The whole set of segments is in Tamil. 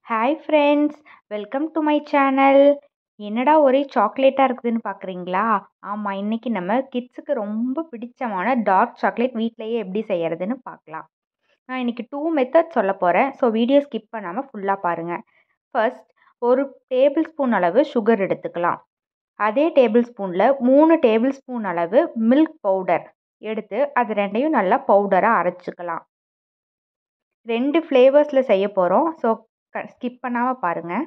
hi friends welcome to my channel என்னடா ஒரே சாக்லேட்டாக இருக்குதுன்னு பார்க்குறீங்களா ஆமாம் இன்றைக்கி நம்ம கிட்ஸுக்கு ரொம்ப பிடிச்சமான டார்க் சாக்லேட் வீட்டிலையே எப்படி செய்கிறதுன்னு பார்க்கலாம் நான் இன்றைக்கி டூ மெத்தட் சொல்ல போகிறேன் ஸோ வீடியோ ஸ்கிப் பண்ணாமல் ஃபுல்லாக பாருங்கள் ஃபர்ஸ்ட் ஒரு டேபிள் ஸ்பூன் அளவு சுகர் எடுத்துக்கலாம் அதே டேபிள் ஸ்பூனில் மூணு டேபிள் ஸ்பூன் அளவு மில்க் பவுடர் எடுத்து அது ரெண்டையும் நல்லா பவுடராக அரைச்சிக்கலாம் ரெண்டு ஃப்ளேவர்ஸில் செய்ய போகிறோம் ஸோ ஸ்கிப் பண்ணாமல் பாருங்கள்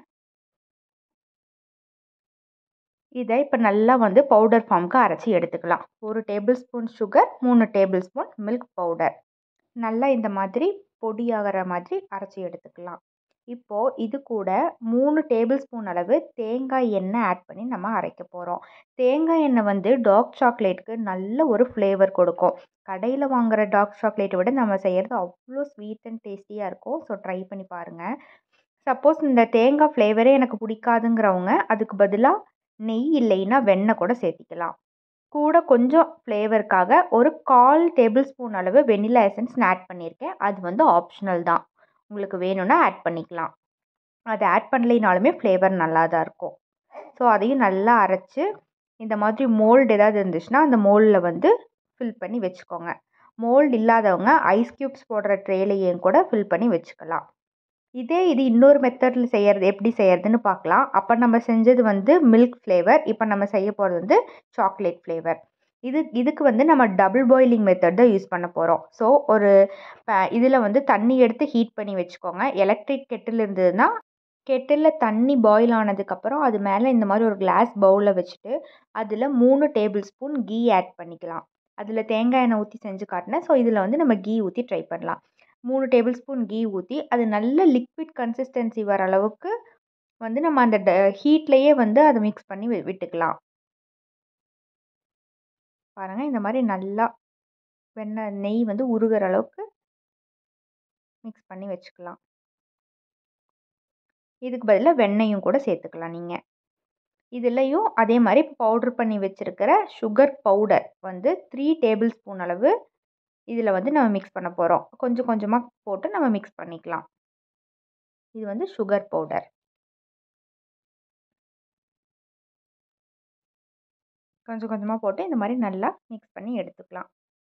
இதை இப்போ நல்லா வந்து பவுடர் ஃபார்முக்கு அரைச்சி எடுத்துக்கலாம் ஒரு டேபிள் ஸ்பூன் சுகர் மூணு டேபிள் ஸ்பூன் மில்க் பவுடர் நல்லா இந்த மாதிரி பொடியாகிற மாதிரி அரைச்சி எடுத்துக்கலாம் இப்போது இது கூட மூணு டேபிள் ஸ்பூன் அளவு தேங்காய் எண்ணெய் ஆட் பண்ணி நம்ம அரைக்க போகிறோம் தேங்காய் எண்ணெய் வந்து டார்க் சாக்லேட்டுக்கு நல்ல ஒரு ஃப்ளேவர் கொடுக்கும் கடையில் வாங்குகிற டார்க் சாக்லேட்டை விட நம்ம செய்கிறது அவ்வளோ ஸ்வீட் அண்ட் டேஸ்டியாக இருக்கும் ஸோ ட்ரை பண்ணி பாருங்கள் சப்போஸ் இந்த தேங்காய் ஃப்ளேவரே எனக்கு பிடிக்காதுங்கிறவங்க அதுக்கு பதிலாக நெய் இல்லைன்னா வெண்ணெய் கூட சேர்த்திக்கலாம் கூட கொஞ்சம் ஃப்ளேவருக்காக ஒரு கால் டேபிள் ஸ்பூன் அளவு வெனிலா எசன்ஸ் ஆட் பண்ணியிருக்கேன் அது வந்து ஆப்ஷனல் தான் உங்களுக்கு வேணும்னா ஆட் பண்ணிக்கலாம் அது ஆட் பண்ணலைனாலுமே ஃப்ளேவர் நல்லா தான் இருக்கும் ஸோ அதையும் நல்லா அரைச்சி இந்த மாதிரி மோல்டு ஏதாவது இருந்துச்சுன்னா அந்த மோல்டில் வந்து ஃபில் பண்ணி வச்சுக்கோங்க மோல்டு இல்லாதவங்க ஐஸ் க்யூப்ஸ் போடுற ட்ரேலையும் கூட ஃபில் பண்ணி வச்சுக்கலாம் இதே இது இன்னொரு மெத்தடில் செய்கிறது எப்படி செய்கிறதுன்னு பார்க்கலாம் அப்போ நம்ம செஞ்சது வந்து மில்க் ஃப்ளேவர் இப்போ நம்ம செய்ய போகிறது வந்து சாக்லேட் ஃப்ளேவர் இது இதுக்கு வந்து நம்ம டபுள் பாயிலிங் மெத்தட் தான் யூஸ் பண்ண போகிறோம் ஸோ ஒரு இதில் வந்து தண்ணி எடுத்து ஹீட் பண்ணி வச்சுக்கோங்க எலக்ட்ரிக் கெட்டில் இருந்ததுன்னா கெட்டிலில் தண்ணி பாயில் ஆனதுக்கப்புறம் அது மேலே இந்த மாதிரி ஒரு கிளாஸ் பவுலில் வச்சுட்டு அதில் மூணு டேபிள் ஸ்பூன் கீ ஆட் பண்ணிக்கலாம் அதில் தேங்காய் எண்ணெய் ஊற்றி செஞ்சு காட்டினேன் ஸோ இதில் வந்து நம்ம கீ ஊற்றி ட்ரை பண்ணலாம் மூணு டேபிள் ஸ்பூன் கீ ஊற்றி அது நல்ல லிக்விட் கன்சிஸ்டன்சி வர அளவுக்கு வந்து நம்ம அந்த ட ஹீட்லேயே வந்து அதை மிக்ஸ் பண்ணி விட்டுக்கலாம் பாருங்கள் இந்த மாதிரி நல்லா வெண்ணெய் நெய் வந்து உருகிற அளவுக்கு மிக்ஸ் பண்ணி வச்சுக்கலாம் இதுக்கு பதிலாக வெண்ணெயும் கூட சேர்த்துக்கலாம் நீங்கள் இதுலேயும் அதே மாதிரி பவுட்ரு பண்ணி வச்சுருக்கிற சுகர் பவுடர் வந்து த்ரீ டேபிள் ஸ்பூன் அளவு இதில் வந்து நம்ம மிக்ஸ் பண்ண போகிறோம் கொஞ்சம் கொஞ்சமாக போட்டு நம்ம மிக்ஸ் பண்ணிக்கலாம் இது வந்து சுகர் பவுடர் கொஞ்சம் கொஞ்சமாக போட்டு இந்த மாதிரி நல்லா மிக்ஸ் பண்ணி எடுத்துக்கலாம்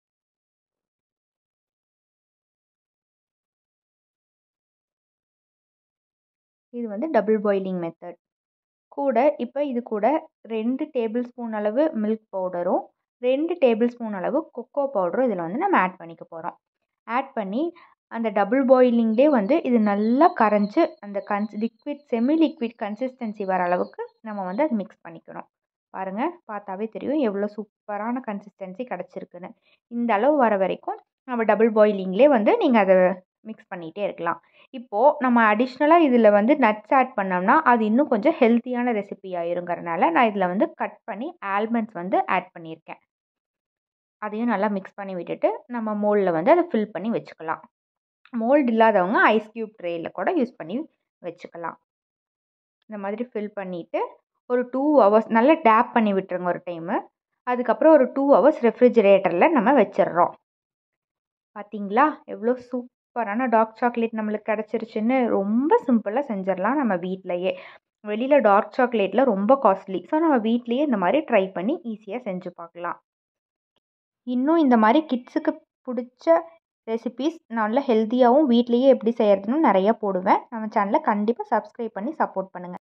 இது வந்து டபுள் பாயிலிங் மெத்தட் கூட இப்போ இது கூட ரெண்டு டேபிள் ஸ்பூன் அளவு மில்க் பவுடரும் ரெண்டு டேபிள் ஸ்பூன் அளவு கொக்கோ பவுடரும் இதில் வந்து நம்ம ஆட் பண்ணிக்க போகிறோம் ஆட் பண்ணி அந்த டபுள் பாயிலிங்லேயே வந்து இது நல்லா கரைஞ்சி அந்த cons liquid semi liquid consistency வர அளவுக்கு நம்ம வந்து அது மிக்ஸ் பண்ணிக்கணும் பாருங்கள் பார்த்தாவே தெரியும் எவ்வளோ சூப்பரான கன்சிஸ்டன்சி கிடச்சிருக்குன்னு இந்த அளவு வர வரைக்கும் நம்ம டபுள் பாயிலிங்லேயே வந்து நீங்கள் அதை மிக்ஸ் பண்ணிகிட்டே இருக்கலாம் இப்போது நம்ம அடிஷ்னலாக இதில் வந்து நட்ஸ் ஆட் பண்ணோம்னா அது இன்னும் கொஞ்சம் ஹெல்த்தியான ரெசிபி ஆயிருங்கிறனால நான் இதில் வந்து கட் பண்ணி ஆல்மண்ட்ஸ் வந்து ஆட் பண்ணியிருக்கேன் அதையும் நல்லா மிக்ஸ் பண்ணி விட்டுட்டு நம்ம மோல்டில் வந்து அதை ஃபில் பண்ணி வச்சுக்கலாம் மோல்டு இல்லாதவங்க ஐஸ் க்யூப் ட்ரேயில் கூட யூஸ் பண்ணி வச்சுக்கலாம் இந்த மாதிரி ஃபில் பண்ணிவிட்டு ஒரு டூ ஹவர்ஸ் நல்லா டேப் பண்ணி விட்டுருங்க ஒரு டைமு அதுக்கப்புறம் ஒரு டூ ஹவர்ஸ் ரெஃப்ரிஜிரேட்டரில் நம்ம வச்சிடுறோம் பார்த்தீங்களா எவ்வளோ சூப்பரான டார்க் சாக்லேட் நம்மளுக்கு கிடச்சிருச்சுன்னு ரொம்ப சிம்பிளாக செஞ்சிடலாம் நம்ம வீட்லையே வெளியில் டார்க் சாக்லேட்டில் ரொம்ப காஸ்ட்லி ஸோ நம்ம வீட்லேயே இந்த மாதிரி ட்ரை பண்ணி ஈஸியாக செஞ்சு பார்க்கலாம் இன்னும் இந்த மாதிரி கிட்ஸுக்கு பிடிச்ச ரெசிபீஸ் நல்ல ஹெல்த்தியாகவும் வீட்லேயே எப்படி செய்கிறதுன்னு நிறையா போடுவேன் நம்ம சேனலை கண்டிப்பாக சப்ஸ்கிரைப் பண்ணி சப்போர்ட் பண்ணுங்கள்